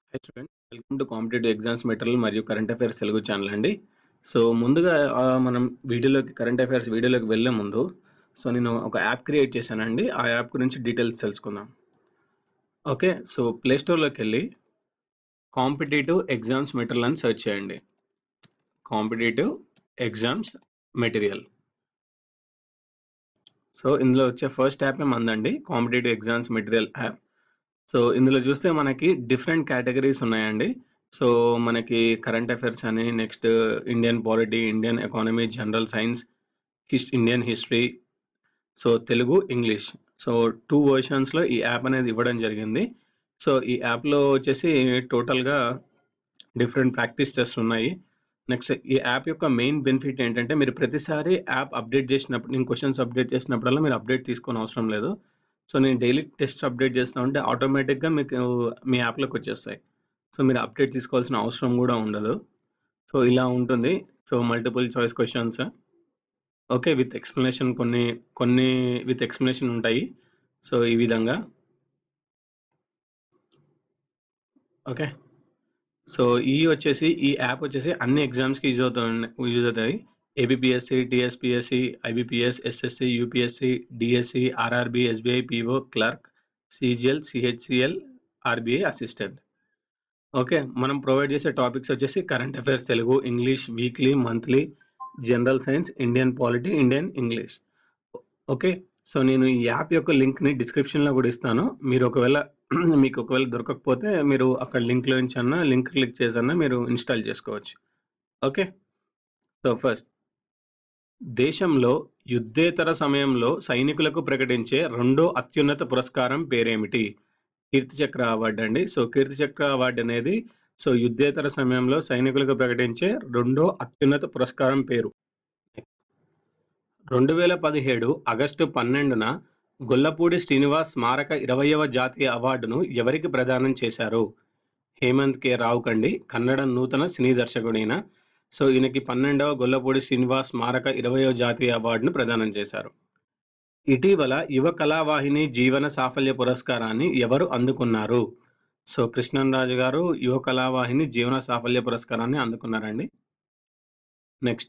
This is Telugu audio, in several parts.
Hi students welcome to competitive exams material మరియు కరెంట్ అఫైర్స్ తెలుగు ఛానల్ అండి సో ముందుగా ఆ, మనం వీడియోలోకి కరెంట్ అఫైర్స్ వీడియోలోకి వెళ్ళే ముందు సో నేను ఒక యాప్ క్రియేట్ చేశానండి ఆ యాప్ గురించి డీటెయిల్స్ తెలుసుకుందాం ఓకే సో ప్లే స్టోర్లోకి వెళ్ళి కాంపిటేటివ్ ఎగ్జామ్స్ మెటీరియల్ అని సెర్చ్ చేయండి కాంపిటేటివ్ ఎగ్జామ్స్ మెటీరియల్ సో ఇందులో వచ్చే ఫస్ట్ యాపే మందండి competitive exams material app so ఇందులో చూస్తే మనకి డిఫరెంట్ కేటగిరీస్ ఉన్నాయండి సో మనకి కరెంట్ అఫైర్స్ అని next Indian polity Indian economy general science his Indian history so Telugu English so two వర్షన్స్లో ఈ యాప్ అనేది ఇవ్వడం జరిగింది సో ఈ యాప్లో వచ్చేసి టోటల్గా డిఫరెంట్ ప్రాక్టీస్ టెస్ట్ ఉన్నాయి నెక్స్ట్ ఈ యాప్ యొక్క మెయిన్ బెనిఫిట్ ఏంటంటే మీరు ప్రతిసారి యాప్ అప్డేట్ చేసినప్పుడు నేను క్వశ్చన్స్ అప్డేట్ చేసినప్పుడల్లా మీరు అప్డేట్ తీసుకొని అవసరం లేదు సో నేను డైలీ టెస్ట్ అప్డేట్ చేస్తూ ఉంటే ఆటోమేటిక్గా మీకు మీ యాప్లోకి వచ్చేస్తాయి సో మీరు అప్డేట్ తీసుకోవాల్సిన అవసరం కూడా ఉండదు సో ఇలా ఉంటుంది so multiple choice questions okay with explanation కొన్ని కొన్ని విత్ ఎక్స్ప్లెనేషన్ ఉంటాయి సో ఈ విధంగా ఓకే సో ఈ వచ్చేసి ఈ యాప్ వచ్చేసి అన్ని ఎగ్జామ్స్కి యూజ్ అవుతుంది యూజ్ అవుతాయి APPSC TSPSC IBPS SSC UPSC DSC RRB SBI PO clerk CGL CHSL RBI assistant okay మనం ప్రొవైడ్ చేసే టాపిక్స్ వచ్చేసి current affairs Telugu English weekly monthly general science Indian polity Indian English okay so నేను ఈ యాప్ యొక్క లింక్ని డిస్క్రిప్షన్లో కూడా ఇస్తాను మీరు ఒకవేళ మీకు ఒకవేళ దొరకకపోతే మీరు అక్కడ లింక్లో నుంచి అన్నా లింక్ క్లిక్ చేసన్నా మీరు ఇన్స్టాల్ చేసుకోవచ్చు ఓకే సో ఫస్ట్ దేశంలో యుద్ధేతర సమయంలో సైనికులకు ప్రకటించే రెండో అత్యున్నత పురస్కారం పేరేమిటి కీర్తి చక్ర అవార్డు అండి సో కీర్తి చక్ర అవార్డు అనేది సో యుద్ధేతర సమయంలో సైనికులకు ప్రకటించే రెండో అత్యున్నత పురస్కారం పేరు రెండు వేల పదిహేడు ఆగస్టు పన్నెండున గొల్లపూడి శ్రీనివాస్ స్మారక ఇరవయవ జాతీయ అవార్డును ఎవరికి ప్రదానం చేశారు హేమంత్ కే రావు కండి కన్నడ నూతన సినీ దర్శకుడైన సో ఈయనకి పన్నెండవ గొల్లపూడి శ్రీనివాస్ స్మారక ఇరవయవ జాతీయ అవార్డును ప్రదానం చేశారు ఇటీవల యువ కళావాహిని జీవన సాఫల్య పురస్కారాన్ని ఎవరు అందుకున్నారు సో కృష్ణన్రాజు గారు యువ కళావాహిని జీవన సాఫల్య పురస్కారాన్ని అందుకున్నారండి నెక్స్ట్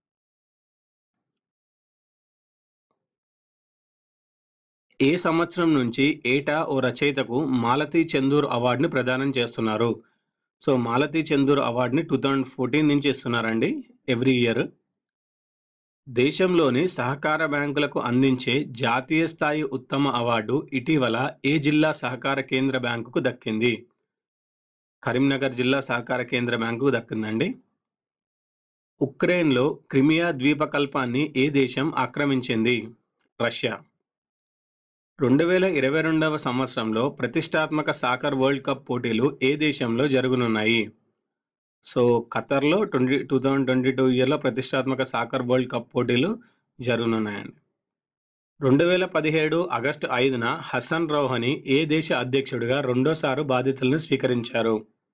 ఏ సంవత్సరం నుంచి ఏటా ఓ రచయితకు మాలతీ చందూర్ అవార్డుని ప్రదానం చేస్తున్నారు సో మాలతీ చందూర్ అవార్డుని టూ థౌజండ్ ఫోర్టీన్ నుంచి ఇస్తున్నారండి ఎవ్రీ ఇయర్ దేశంలోని సహకార బ్యాంకులకు అందించే జాతీయ స్థాయి ఉత్తమ అవార్డు ఇటీవల ఏ జిల్లా సహకార కేంద్ర బ్యాంకుకు దక్కింది కరీంనగర్ జిల్లా సహకార కేంద్ర బ్యాంకుకు దక్కిందండి ఉక్రెయిన్లో క్రిమియా ద్వీపకల్పాన్ని ఏ దేశం ఆక్రమించింది రష్యా రెండు వేల ఇరవై రెండవ సంవత్సరంలో ప్రతిష్టాత్మక సాకర్ వరల్డ్ కప్ పోటీలు ఏ దేశంలో జరగనున్నాయి సో ఖతర్లో twenty two thousand twenty two ఇయర్లో ప్రతిష్టాత్మక సాకర్ వరల్డ్ కప్ పోటీలు జరగనున్నాయండి రెండు వేల పదిహేడు ఆగస్టు ఐదున హసన్ రౌహని ఏ దేశ అధ్యక్షుడిగా రెండోసారి బాధ్యతలను స్వీకరించారు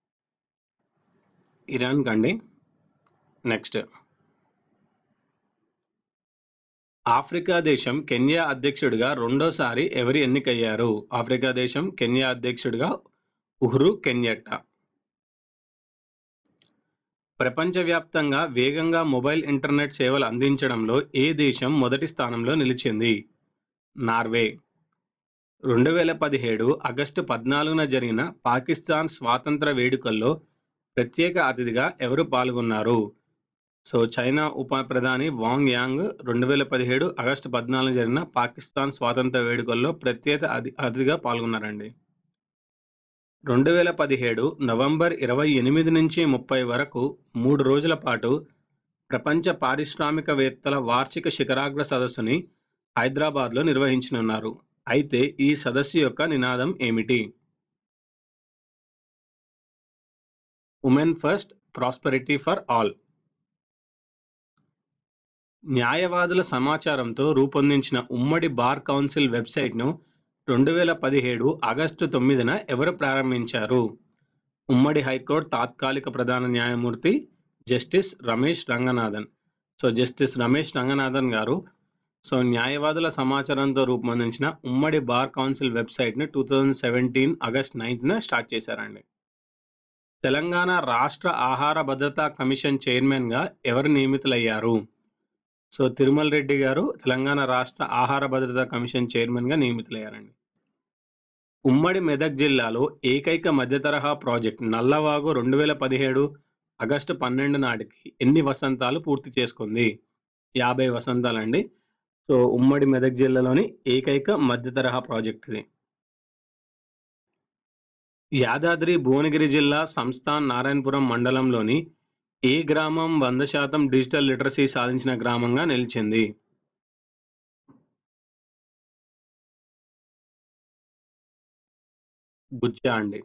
ఇరాన్ కండి నెక్స్ట్ ఆఫ్రికా దేశం కెన్యా అధ్యక్షుడిగా రెండోసారి ఎవరు ఎన్నికయ్యారు ఆఫ్రికా దేశం కెన్యా అధ్యక్షుడిగా ఉహ్రు కెన్యట్టా ప్రపంచవ్యాప్తంగా వేగంగా మొబైల్ ఇంటర్నెట్ సేవలు అందించడంలో ఏ దేశం మొదటి స్థానంలో నిలిచింది నార్వే రెండు వేల పదిహేడు ఆగస్టు పద్నాలుగున జరిగిన పాకిస్తాన్ స్వాతంత్ర వేడుకల్లో ప్రత్యేక అతిథిగా ఎవరు పాల్గొన్నారు సో చైనా ఉప ప్రధాని వాంగ్ యాంగ్ రెండు వేల పదిహేడు ఆగస్టు పద్నాలుగు జరిగిన పాకిస్తాన్ స్వాతంత్ర వేడుకల్లో ప్రత్యేక అతి అతిథిగా పాల్గొన్నారండి రెండు వేల పదిహేడు నవంబర్ ఇరవై ఎనిమిది నుంచి ముప్పై వరకు మూడు రోజుల పాటు ప్రపంచ పారిశ్రామికవేత్తల వార్షిక శిఖరాగ్ర సదస్సుని హైదరాబాద్లో నిర్వహించనున్నారు అయితే ఈ సదస్సు యొక్క నినాదం ఏమిటి women first prosperity for all న్యాయవాదుల సమాచారంతో రూపొందించిన ఉమ్మడి బార్ కౌన్సిల్ వెబ్సైట్ను రెండు వేల పదిహేడు ఆగస్టు తొమ్మిదిన ఎవరు ప్రారంభించారు ఉమ్మడి హైకోర్టు తాత్కాలిక ప్రధాన న్యాయమూర్తి justice Ramesh Ranganathan so justice Ramesh Ranganathan garu so న్యాయవాదుల సమాచారంతో రూపొందించిన ఉమ్మడి బార్ కౌన్సిల్ వెబ్సైట్ని టూ థౌజండ్ సెవెంటీన్ ఆగస్ట్ నైన్త్న స్టార్ట్ చేశారండి తెలంగాణ రాష్ట్ర ఆహార భద్రతా కమిషన్ చైర్మన్గా ఎవరు నియమితులయ్యారు సో తిరుమల రెడ్డి గారు తెలంగాణ రాష్ట్ర ఆహార భద్రతా కమిషన్ చైర్మన్గా నియమితులయ్యారండి ఉమ్మడి మెదక్ జిల్లాలో ఏకైక మధ్య తరహా ప్రాజెక్ట్ నల్లవాగు రెండు వేల పదిహేడు ఆగస్టు పన్నెండు నాటికి ఎన్ని వసంతాలు పూర్తి చేసుకుంది యాభై వసంతాలండి సో ఉమ్మడి మెదక్ జిల్లాలోని ఏకైక మధ్య తరహా ప్రాజెక్ట్ ఇది యాదాద్రి భువనగిరి జిల్లా సంస్థాన్ నారాయణపురం మండలంలోని ఏ గ్రామం వంద శాతం డిజిటల్ లిటరసీ సాధించిన గ్రామంగా నిలిచింది బుచ్చా అండి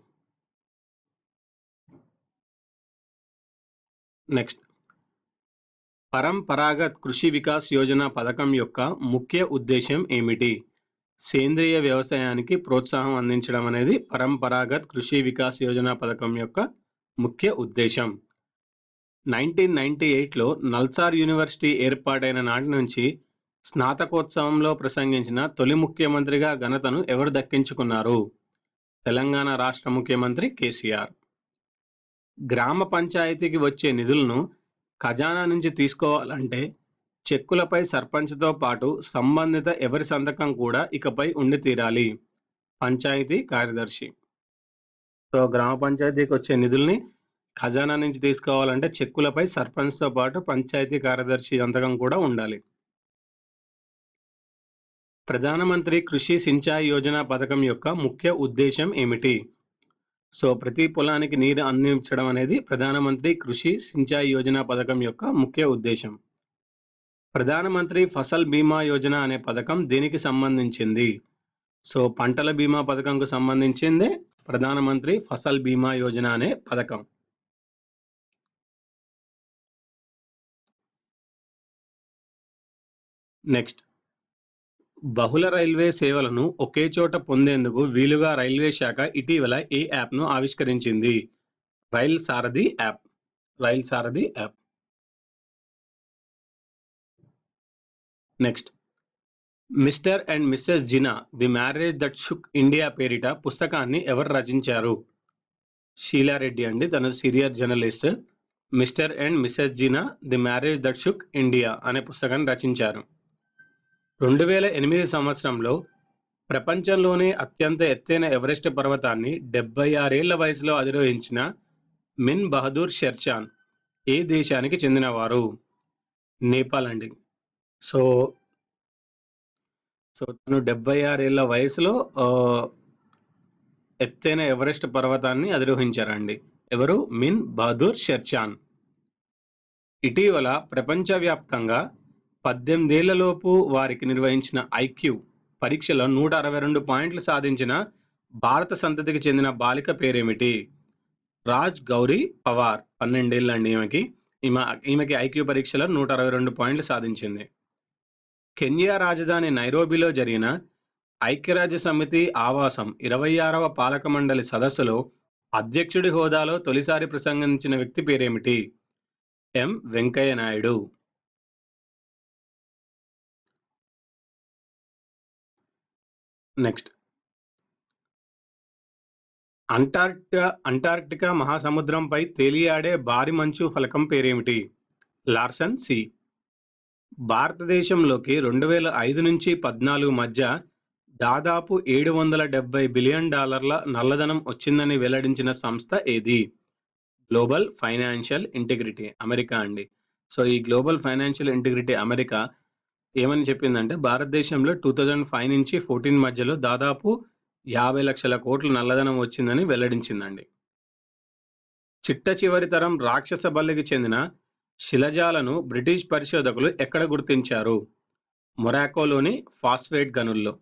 నెక్స్ట్ పరంపరాగత్ కృషి వికాస్ యోజన పథకం యొక్క ముఖ్య ఉద్దేశం ఏమిటి సేంద్రియ వ్యవసాయానికి ప్రోత్సాహం అందించడం అనేది పరంపరాగత్ కృషి వికాస్ యోజన పథకం యొక్క ముఖ్య ఉద్దేశం నైన్టీన్ నైన్టీ ఎయిట్లో నల్సార్ యూనివర్సిటీ ఏర్పాటైన నాటి నుంచి స్నాతకోత్సవంలో ప్రసంగించిన తొలి ముఖ్యమంత్రిగా ఘనతను ఎవరు దక్కించుకున్నారు తెలంగాణ రాష్ట్ర ముఖ్యమంత్రి కేసీఆర్ గ్రామ పంచాయతీకి వచ్చే నిధులను ఖజానా నుంచి తీసుకోవాలంటే చెక్కులపై సర్పంచ్తో పాటు సంబంధిత ఎవరి సంతకం కూడా ఇకపై ఉండి తీరాలి పంచాయతీ కార్యదర్శి సో గ్రామ పంచాయతీకి వచ్చే నిధుల్ని ఖజానా నుంచి తీసుకోవాలంటే చెక్కులపై సర్పంచ్తో పాటు పంచాయతీ కార్యదర్శి సంతకం కూడా ఉండాలి ప్రధానమంత్రి కృషి సించాయి యోజన పథకం యొక్క ముఖ్య ఉద్దేశం ఏమిటి సో ప్రతి పొలానికి నీరు అందించడం అనేది ప్రధానమంత్రి కృషి సించాయి యోజన పథకం యొక్క ముఖ్య ఉద్దేశం ప్రధానమంత్రి ఫసల్ బీమా యోజన అనే పథకం దేనికి సంబంధించింది సో పంటల బీమా పథకంకు సంబంధించిందే ప్రధానమంత్రి ఫసల్ బీమా యోజన అనే పథకం నెక్స్ట్ బహుళ రైల్వే సేవలను ఒకే చోట పొందేందుకు వీలుగా రైల్వే శాఖ ఇటీవల ఏ యాప్ను ఆవిష్కరించింది rail Sarathi app rail Sarathi app next mister and missus Zener the marriage that shook India పేరిట పుస్తకాన్ని ఎవరు రచించారు షీలారెడ్డి అండి తన senior journalist mister and missus Zener the marriage that shook India అనే పుస్తకాన్ని రచించారు రెండు వేల ఎనిమిది సంవత్సరంలో ప్రపంచంలోనే అత్యంత ఎత్తైన ఎవరెస్ట్ పర్వతాన్ని డెబ్బై ఆరేళ్ల వయసులో అధిరోహించిన మిన్ బహదూర్ షెర్చాన్ ఏ దేశానికి చెందినవారు నేపాల్ అండి సో సో తను డెబ్బై ఆరేళ్ల వయసులో ఆ, ఎత్తైన ఎవరెస్ట్ పర్వతాన్ని అధిరోహించారండి ఎవరు మిన్ బహదూర్ షెర్చాన్ ఇటీవల ప్రపంచవ్యాప్తంగా పద్దెనిమిదేళ్లలోపు వారికి నిర్వహించిన ఐక్యూ పరీక్షలో నూట అరవై రెండు పాయింట్లు సాధించిన భారత సంతతికి చెందిన బాలిక పేరేమిటి రాజ్ గౌరీ పవార్ పన్నెండేళ్ళండి ఈమెకి ఈమె ఈమెకి ఐక్యూ పరీక్షలో నూట అరవై రెండు పాయింట్లు సాధించింది కెన్యా రాజధాని నైరోబిలో జరిగిన ఐక్యరాజ్య సమితి ఆవాసం ఇరవై ఆరవ పాలక మండలి సదస్సులో అధ్యక్షుడి హోదాలో తొలిసారి ప్రసంగించిన వ్యక్తి పేరేమిటి M Venkaiah Naidu next Antarctica Antarctica మహాసముద్రంపై తేలియాడే భారీ మంచు ఫలకం పేరేమిటి లార్సన్ సి భారతదేశంలోకి రెండు వేల ఐదు నుంచి పద్నాలుగు మధ్య దాదాపు ఏడు వందల డెబ్బై బిలియన్ డాలర్ల నల్లధనం వచ్చిందని వెల్లడించిన సంస్థ ఏది గ్లోబల్ ఫైనాన్షియల్ ఇంటిగ్రిటీ అమెరికా అండి సో ఈ గ్లోబల్ ఫైనాన్షియల్ ఇంటిగ్రిటీ అమెరికా ఏమని చెప్పిందంటే భారతదేశంలో టూ థౌజండ్ ఫైవ్ నుంచి ఫోర్టీన్ మధ్యలో దాదాపు యాభై లక్షల కోట్ల నల్లధనం వచ్చిందని వెల్లడించిందండి చిట్ట చివరి తరం రాక్షస బల్లికి చెందిన శిలజాలను బ్రిటిష్ పరిశోధకులు ఎక్కడ గుర్తించారు మొరాకోలోని ఫాస్ఫేట్ గనుల్లో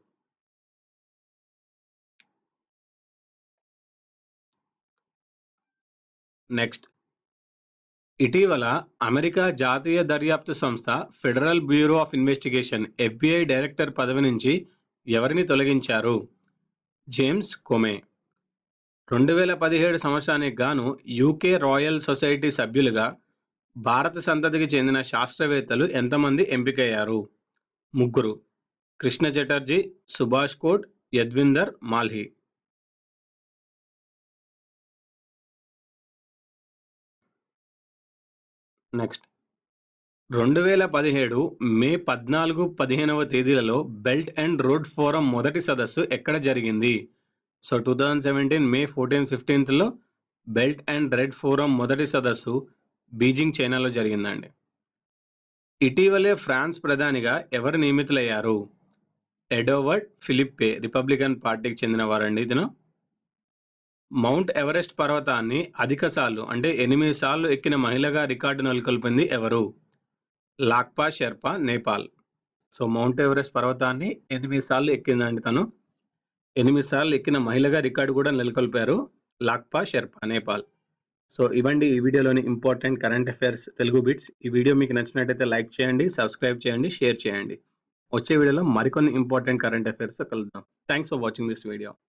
నెక్స్ట్ ఇటీవల అమెరికా జాతీయ దర్యాప్తు సంస్థ federal bureau of investigation FBI director పదవి నుంచి ఎవరిని తొలగించారు జేమ్స్ కొమే రెండు వేల పదిహేడు సంవత్సరానికి గాను యూకే రాయల్ సొసైటీ సభ్యులుగా భారత సంతతికి చెందిన శాస్త్రవేత్తలు ఎంతమంది ఎంపికయ్యారు ముగ్గురు కృష్ణ చటర్జీ సుభాష్ కోట్ యద్విందర్ మాల్హి నెక్స్ట్ 2017 మే 14, 15వ తేదీలలో బెల్ట్ అండ్ రోడ్ ఫోరం మొదటి సదస్సు ఎక్కడ జరిగింది? సో 2017 మే 14, 15లో బెల్ట్ అండ్ రెడ్ ఫోరం మొదటి సదస్సు బీజింగ్ చైనాలో జరిగిందండి. ఇటీవలే ఫ్రాన్స్ ప్రధానిగా ఎవరు నియమితులయ్యారు? ఎడోవర్డ్ ఫిలిప్పే రిపబ్లికన్ పార్టీకి చెందినవారండి ఇతను. మౌంట్ ఎవరెస్ట్ పర్వతాన్ని అధిక సార్లు అంటే 8 సార్లు ఎక్కిన మహిళగా రికార్డు నెలకొల్పింది ఎవరు? Lhakpa Sherpa Nepal. So mount Everest పర్వతాన్ని 8 సార్లు ఎక్కిందండి తను. 8 సార్లు ఎక్కిన మహిళగా రికార్డు కూడా నెలకొల్పారు లాక్పా షెర్పా నేపాల్. సో ఇవండి ఈ వీడియోలోని important current affairs Telugu bits. ఈ వీడియో మీకు నచ్చినట్టయితే లైక్ చేయండి, సబ్స్క్రైబ్ చేయండి, షేర్ చేయండి. వచ్చే వీడియోలో మరికొన్ని ఇంపార్టెంట్ కరెంట్ అఫైర్స్‌తో కలుద్దాం. Thanks for watching this video.